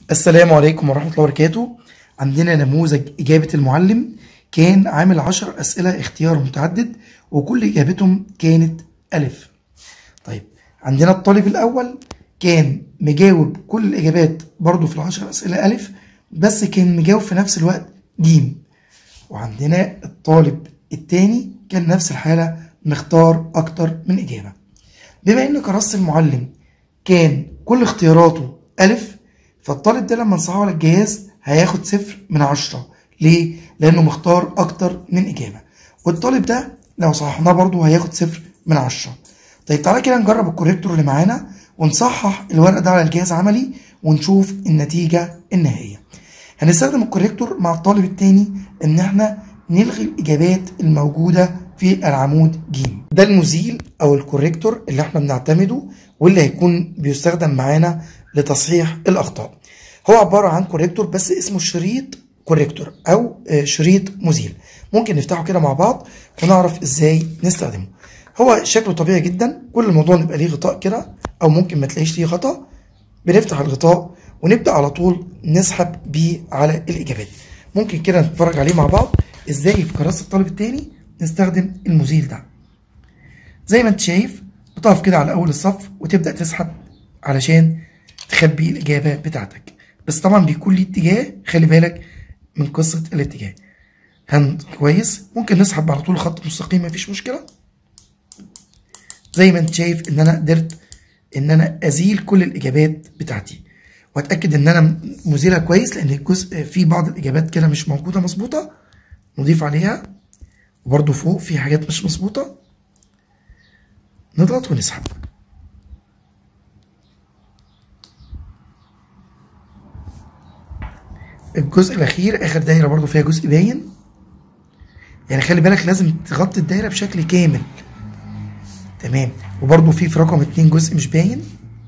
السلام عليكم ورحمة الله وبركاته عندنا نموذج إجابة المعلم كان عامل عشر أسئلة اختيار متعدد وكل إجابتهم كانت ألف طيب عندنا الطالب الأول كان مجاوب كل الإجابات برضو في العشر أسئلة ألف بس كان مجاوب في نفس الوقت جيم وعندنا الطالب التاني كان نفس الحالة مختار أكتر من إجابة بما إن كراسة المعلم كان كل اختياراته ألف فالطالب ده لما نصحه على الجهاز هياخد صفر من عشرة ليه؟ لأنه مختار أكتر من إجابة والطالب ده لو صححناه برضه هياخد صفر من عشرة طيب تعالى كده نجرب الكوريكتور اللي معانا ونصحح الورق ده على الجهاز عملي ونشوف النتيجة النهائية هنستخدم الكوريكتور مع الطالب التاني إن إحنا نلغي الإجابات الموجودة في العمود ج ده المزيل أو الكوريكتور اللي إحنا بنعتمده واللي هيكون بيستخدم معانا لتصحيح الأخطاء هو عبارة عن كوريكتور بس اسمه شريط كوريكتور أو شريط مزيل ممكن نفتحه كده مع بعض ونعرف إزاي نستخدمه هو شكله طبيعي جدا كل الموضوع نبقى ليه غطاء كده أو ممكن ما تلاقيش ليه غطاء بنفتح الغطاء ونبدأ على طول نسحب بيه على الإجابات ممكن كده نتفرج عليه مع بعض إزاي في كراسة الطالب التاني نستخدم المزيل ده زي ما انت شايف بتقف كده على أول الصف وتبدأ تسحب علشان تخبي الإجابة بتاعتك بس طبعا بيكون ليه اتجاه خلي بالك من قصة الاتجاه هن كويس ممكن نسحب على طول خط مستقيم مفيش مشكلة زي ما انت شايف ان انا قدرت ان انا ازيل كل الاجابات بتاعتي واتاكد ان انا مزيلها كويس لان الجزء في بعض الاجابات كده مش موجوده مظبوطه نضيف عليها وبرده فوق في حاجات مش مظبوطه نضغط ونسحب الجزء الاخير اخر دايره برضو فيها جزء باين يعني خلي بالك لازم تغطي الدايره بشكل كامل تمام وبرضو في في رقم اتنين جزء مش باين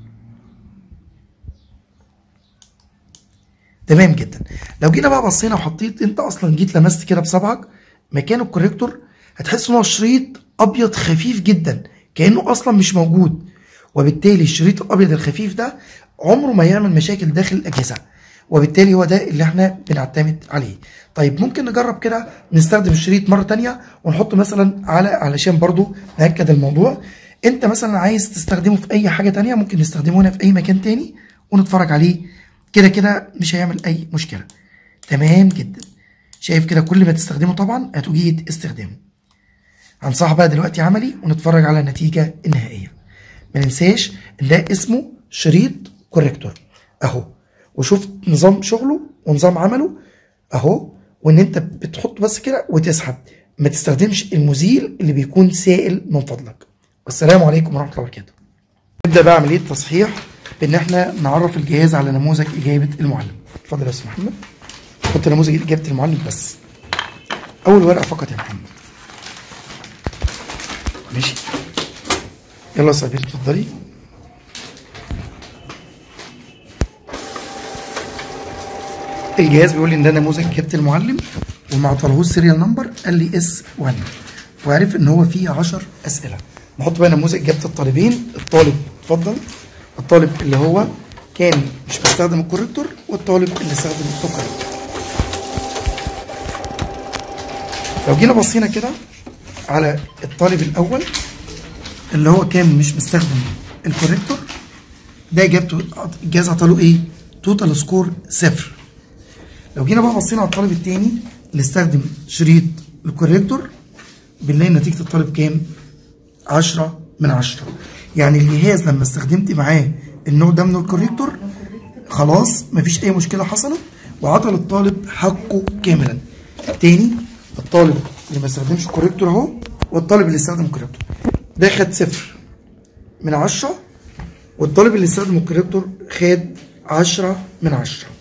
تمام جدا لو جينا بقى بصينا وحطيت انت اصلا جيت لمست كده بصبعك مكان الكوريكتور هتحس ان هو شريط ابيض خفيف جدا كانه اصلا مش موجود وبالتالي الشريط الابيض الخفيف ده عمره ما يعمل مشاكل داخل الاجهزه وبالتالي هو ده اللي احنا بنعتمد عليه طيب ممكن نجرب كده نستخدم الشريط مرة تانية ونحطه مثلا على علشان برضو نأكد الموضوع انت مثلا عايز تستخدمه في اي حاجة تانية ممكن نستخدمه هنا في اي مكان تاني ونتفرج عليه كده كده مش هيعمل اي مشكلة تمام جدا شايف كده كل ما تستخدمه طبعا هتجيد استخدامه هنصح بقى دلوقتي عملي ونتفرج على النتيجة النهائية ما ننساش ان ده اسمه شريط كوريكتور اهو وشوف نظام شغله ونظام عمله اهو وان انت بتحط بس كده وتسحب ما تستخدمش المزيل اللي بيكون سائل من فضلك والسلام عليكم ورحمه الله وبركاته نبدا بقى عمليه تصحيح بان احنا نعرف الجهاز على نموذج اجابه المعلم اتفضل يا استاذ محمد حط نموذج اجابه المعلم بس اول ورقه فقط يا محمد ماشي يلا يا استاذ اتفضلي الجهاز بيقول لي ان ده نموذج اجابه المعلم وما عطلهوش سيريال نمبر قال لي اس 1 وعرف ان هو فيه 10 اسئله نحط بقى نموذج اجابه الطالبين الطالب اتفضل الطالب اللي هو كان مش بيستخدم الكوريكتور والطالب اللي استخدم الكوريكتور لو جينا بصينا كده على الطالب الاول اللي هو كان مش مستخدم الكوريكتور ده اجابته الجهاز عطاله ايه توتال سكور صفر لو جينا بقى بصينا على الطالب التاني اللي استخدم شريط الكوريكتور بنلاقي نتيجة الطالب كام؟ 10 من 10 يعني الجهاز لما استخدمت معاه النوع ده من الكوريكتور خلاص مفيش أي مشكلة حصلت وعطل الطالب حقه كاملا تاني الطالب اللي ما استخدمش كوريكتور اهو والطالب اللي استخدم كوريكتور ده خد صفر من 10 والطالب اللي استخدم الكوريكتور خد 10 من 10